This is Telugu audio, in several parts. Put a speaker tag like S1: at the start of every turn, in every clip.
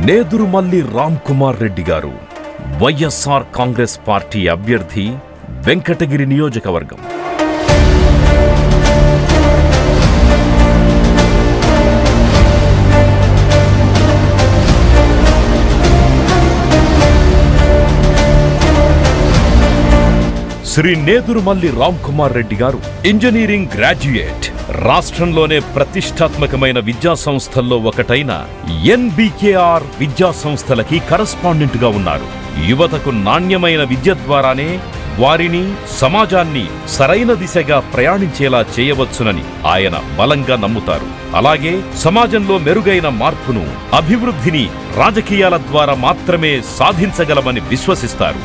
S1: నేదురుమల్లి రామ్ కుమార్ రెడ్డి గారు వైఎస్ఆర్ కాంగ్రెస్ పార్టీ అభ్యర్థి వెంకటగిరి నియోజకవర్గం శ్రీ నేదురుమల్లి రామ్ కుమార్ రెడ్డి గారు ఇంజనీరింగ్ గ్రాడ్యుయేట్ రాష్ట్రంలోనే ప్రతిష్టాత్మకమైన విద్యా సంస్థల్లో ఒకటైన ఎన్బికేఆర్ విద్యా సంస్థలకి కరస్పాండెంట్ గా ఉన్నారు యువతకు నాణ్యమైన విద్య ద్వారానే వారిని సమాజాన్ని సరైన దిశగా ప్రయాణించేలా చేయవచ్చునని ఆయన బలంగా నమ్ముతారు అలాగే సమాజంలో మెరుగైన మార్పును అభివృద్ధిని రాజకీయాల ద్వారా మాత్రమే సాధించగలమని విశ్వసిస్తారు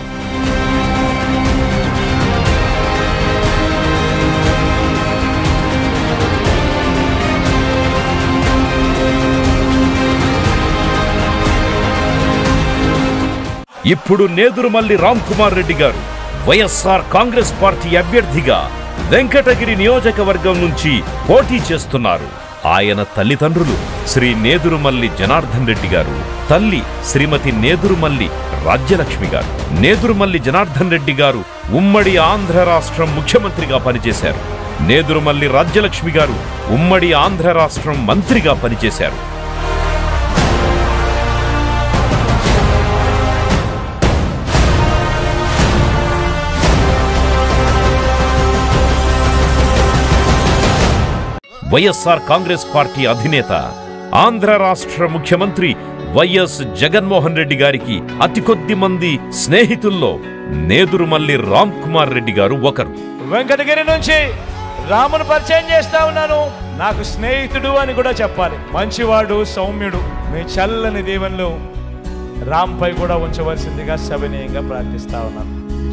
S1: ఇప్పుడు నేదురుమల్లి రామ్ కుమార్ రెడ్డి గారు వైఎస్ఆర్ కాంగ్రెస్ పార్టీ అభ్యర్థిగా వెంకటగిరి నియోజకవర్గం నుంచి పోటీ చేస్తున్నారు ఆయన తల్లిదండ్రులు శ్రీ నేదురుమల్లి జనార్దన్ రెడ్డి గారు తల్లి శ్రీమతి నేదురుమల్లి రాజ్యలక్ష్మి గారు నేదురుమల్లి జనార్దన్ రెడ్డి గారు ఉమ్మడి ఆంధ్ర రాష్ట్రం ముఖ్యమంత్రిగా పనిచేశారు నేదురుమల్లి రాజ్యలక్ష్మి గారు ఉమ్మడి ఆంధ్ర రాష్ట్రం మంత్రిగా పనిచేశారు వైఎస్ఆర్ కాంగ్రెస్ పార్టీ అధినేత ఆంధ్ర రాష్ట్ర ముఖ్యమంత్రి వైఎస్ జగన్మోహన్ రెడ్డి గారికి అతి కొద్ది మంది స్నేహితుల్లో నేదురుమల్లి రామ్ కుమార్ రెడ్డి గారు ఒకరు
S2: వెంకటగిరి నుంచి రామును పరిచయం చేస్తా ఉన్నాను నాకు స్నేహితుడు అని కూడా చెప్పాలి మంచివాడు సౌమ్యుడు మీ చల్లని దీవెనలు రామ్పై కూడా ఉంచవలసిందిగా సవినీయంగా ప్రార్థిస్తా ఉన్నాను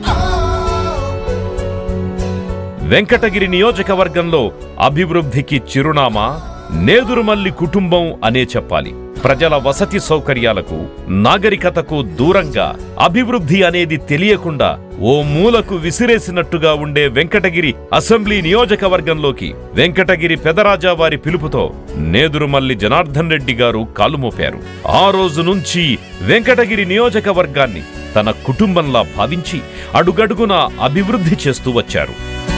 S1: వెంకటగిరి నియోజకవర్గంలో అభివృద్ధికి చిరునామా నేదురుమల్లి కుటుంబం అనే చెప్పాలి ప్రజల వసతి సౌకర్యాలకు నాగరికతకు దూరంగా అభివృద్ధి అనేది తెలియకుండా ఓ మూలకు విసిరేసినట్టుగా ఉండే వెంకటగిరి అసెంబ్లీ నియోజకవర్గంలోకి వెంకటగిరి పెదరాజా వారి పిలుపుతో నేదురుమల్లి జనార్దన్ రెడ్డి గారు కాలుమోపారు ఆ రోజు నుంచి వెంకటగిరి నియోజకవర్గాన్ని తన కుటుంబంలా భావించి అడుగడుగునా అభివృద్ధి చేస్తూ వచ్చారు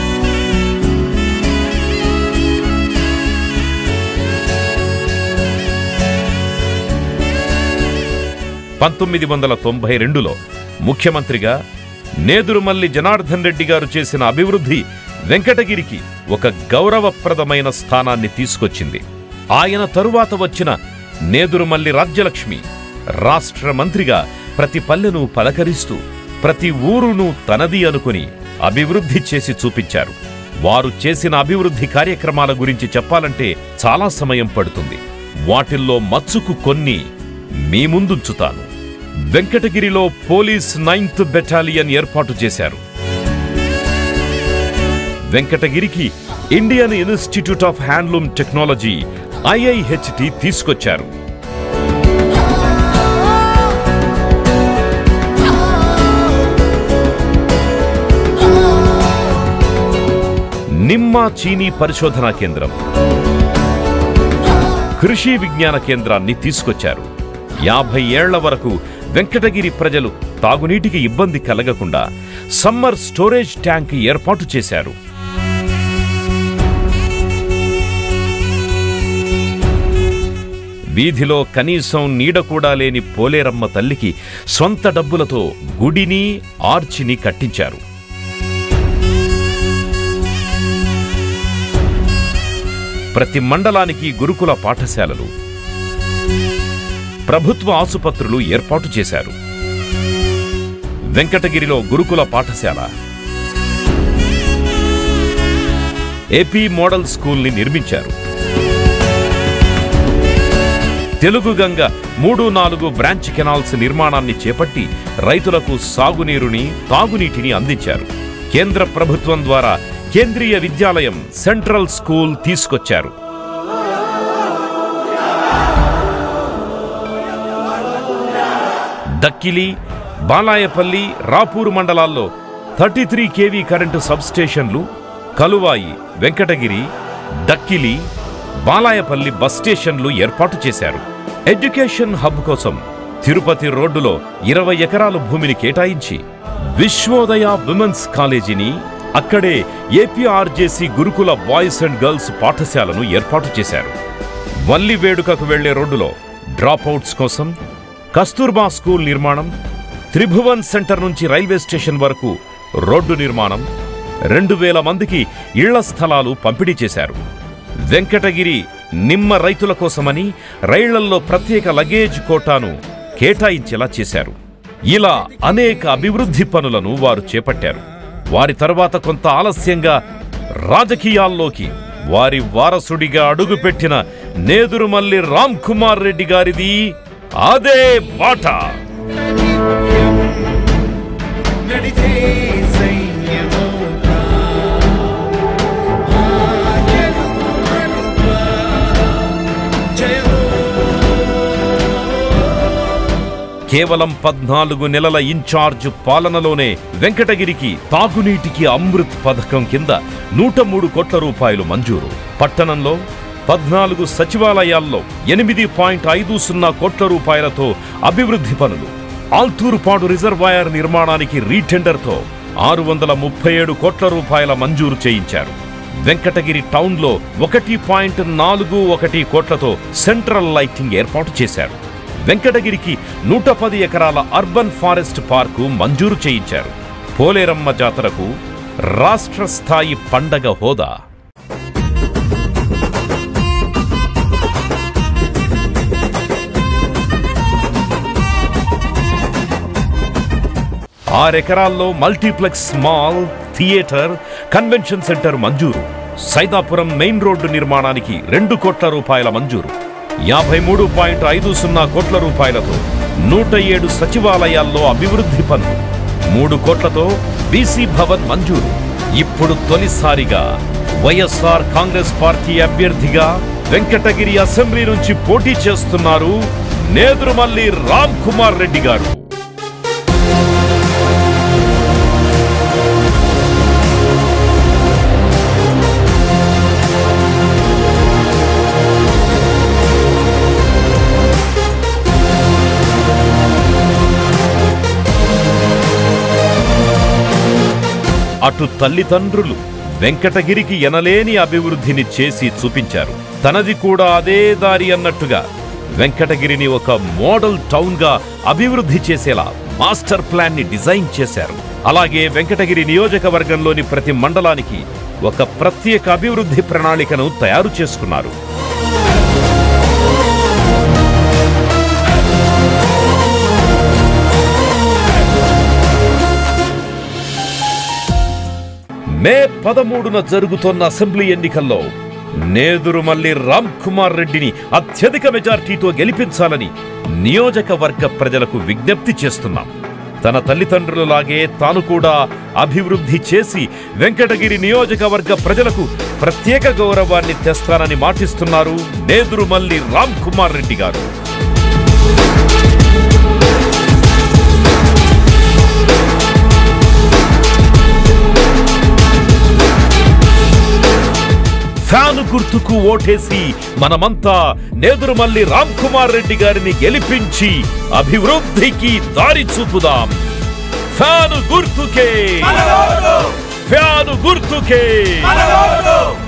S1: పంతొమ్మిది వందల తొంభై రెండులో ముఖ్యమంత్రిగా నేదురుమల్లి జనార్దన్ రెడ్డి గారు చేసిన అభివృద్ధి వెంకటగిరికి ఒక గౌరవప్రదమైన స్థానాన్ని తీసుకొచ్చింది ఆయన తరువాత వచ్చిన నేదురుమల్లి రాజ్యలక్ష్మి రాష్ట్ర మంత్రిగా ప్రతి పల్లెను పలకరిస్తూ ప్రతి ఊరును తనది అనుకుని అభివృద్ధి చేసి చూపించారు వారు చేసిన అభివృద్ధి కార్యక్రమాల గురించి చెప్పాలంటే చాలా సమయం పడుతుంది వాటిల్లో మచ్చుకు కొన్ని మీ ముందుంచుతాను వెంకటగిరిలో పోలీస్ నైన్త్ బెటాలియన్ ఏర్పాటు చేశారు వెంకటగిరికి Indian Institute of Handloom Technology IIHT తీసుకొచ్చారు నిమ్మ చీనీ పరిశోధనా కేంద్రం కృషి విజ్ఞాన కేంద్రాన్ని తీసుకొచ్చారు యాభై ఏళ్ల వరకు వెంకటగిరి ప్రజలు తాగునీటికి ఇబ్బంది కలగకుండా సమ్మర్ స్టోరేజ్ ట్యాంక్ ఏర్పాటు చేశారు వీధిలో కనీసం నీడ కూడా లేని పోలేరమ్మ తల్లికి సొంత డబ్బులతో గుడిని ఆర్చిని కట్టించారు ప్రతి మండలానికి గురుకుల పాఠశాలలు ప్రభుత్వ ఆసుపత్రులు ఏర్పాటు చేశారు వెంకటగిరిలో గురుకుల పాఠశాల ఏపీ మోడల్ స్కూల్ని నిర్మించారు తెలుగు గంగ మూడు నాలుగు బ్రాంచ్ కెనాల్స్ నిర్మాణాన్ని చేపట్టి రైతులకు సాగునీరుని తాగునీటిని అందించారు కేంద్ర ప్రభుత్వం ద్వారా కేంద్రీయ విద్యాలయం సెంట్రల్ స్కూల్ తీసుకొచ్చారు దక్కిలి బాలాయపల్లి రాపూరు మండలాల్లో థర్టీ త్రీ కేవీ కరెంటు సబ్స్టేషన్లు కలువాయి వెంకటగిరి దక్కిలి బాలాయపల్లి బస్ స్టేషన్లు ఏర్పాటు చేశారు ఎడ్యుకేషన్ హబ్ కోసం తిరుపతి రోడ్డులో ఇరవై ఎకరాల భూమిని కేటాయించి విశ్వోదయ విమెన్స్ కాలేజీని అక్కడే ఏపీఆర్జేసీ గురుకుల బాయ్స్ అండ్ గర్ల్స్ పాఠశాలను ఏర్పాటు చేశారు వల్లి వేడుకకు వెళ్లే రోడ్డులో డ్రాపౌట్స్ కోసం కస్తూర్బా స్కూల్ నిర్మాణం త్రిభువన్ సెంటర్ నుంచి రైల్వే స్టేషన్ వరకు రోడ్డు నిర్మాణం రెండు వేల మందికి ఇళ్ల స్థలాలు పంపిణీ చేశారు వెంకటగిరి నిమ్మ రైతుల కోసమని రైళ్లల్లో ప్రత్యేక లగేజ్ కోటాను కేటాయించేలా చేశారు ఇలా అనేక అభివృద్ధి పనులను వారు చేపట్టారు వారి తర్వాత కొంత ఆలస్యంగా రాజకీయాల్లోకి వారి వారసుడిగా అడుగుపెట్టిన నేదురుమల్లి రామ్ కుమార్ రెడ్డి గారిది అదే బాట
S3: నడిచే సైన్యమౌతా జయో
S1: కేవలం పద్నాలుగు నెలల ఇన్ఛార్జ్ పాలనలోనే వెంకటగిరికి తాగునీటికి అమృత్ పథకం కింద నూట మూడు కోట్ల రూపాయలు మంజూరు పట్టణంలో పద్నాలుగు సచివాలయాల్లో ఎనిమిది పాయింట్ ఐదు సున్నా కోట్ల రూపాయలతో అభివృద్ధి పనులు ఆల్తూరుపాడు రిజర్వాయర్ నిర్మాణానికి రీటెండర్తో ఆరు వందల ముప్పై ఏడు కోట్ల రూపాయల మంజూరు చేయించారు వెంకటగిరి టౌన్లో ఒకటి పాయింట్ నాలుగు ఒకటి కోట్లతో సెంట్రల్ లైటింగ్ ఏర్పాటు చేశారు వెంకటగిరికి నూట పది ఎకరాల అర్బన్ ఫారెస్ట్ పార్కు మంజూరు చేయించారు పోలేరమ్మ జాతరకు రాష్ట్ర స్థాయి పండగ హోదా ఆరెకరాల్లో multiplex mall theatre convention centre మంజూరు సైదాపురం మెయిన్ రోడ్డు నిర్మాణానికి రెండు కోట్ల రూపాయల మంజూరు యాభై మూడు పాయింట్ ఐదు సున్నా కోట్ల రూపాయలతో నూట ఏడు సచివాలయాల్లో అభివృద్ధి పనులు మూడు కోట్లతో బీసీ భవన్ మంజూరు ఇప్పుడు తొలిసారిగా వైఎస్ఆర్ కాంగ్రెస్ పార్టీ అభ్యర్థిగా వెంకటగిరి అసెంబ్లీ నుంచి పోటీ చేస్తున్నారు నేదురుమల్లి రామ్ కుమార్ రెడ్డి గారు అటు తల్లిదండ్రులు వెంకటగిరికి ఎనలేని అభివృద్ధిని చేసి చూపించారు తనది కూడా అదే దారి అన్నట్టుగా వెంకటగిరిని ఒక మోడల్ టౌన్ గా అభివృద్ధి చేసేలా మాస్టర్ ప్లాన్ ని డిజైన్ చేశారు అలాగే వెంకటగిరి నియోజకవర్గంలోని ప్రతి మండలానికి ఒక ప్రత్యేక అభివృద్ధి ప్రణాళికను తయారు చేసుకున్నారు మే పదమూడున జరుగుతోన్న అసెంబ్లీ ఎన్నికల్లో నేదురుమల్లి రామ్ కుమార్ రెడ్డిని అత్యధిక మెజార్టీతో గెలిపించాలని నియోజకవర్గ ప్రజలకు విజ్ఞప్తి చేస్తున్నాం తన తల్లిదండ్రులలాగే తాను కూడా అభివృద్ధి చేసి వెంకటగిరి నియోజకవర్గ ప్రజలకు ప్రత్యేక గౌరవాన్ని తెస్తానని మాటిస్తున్నారు నేదురుమల్లి రామ్ కుమార్ రెడ్డి గారు ఫ్యాను గుర్తుకు ఓటేసి మనమంతా నేదురుమల్లి రామ్ కుమార్ రెడ్డి గారిని గెలిపించి అభివృద్ధికి దారి చూపుదాం ఫ్యాను గుర్తుకే ఫ్యాను గుర్తుకే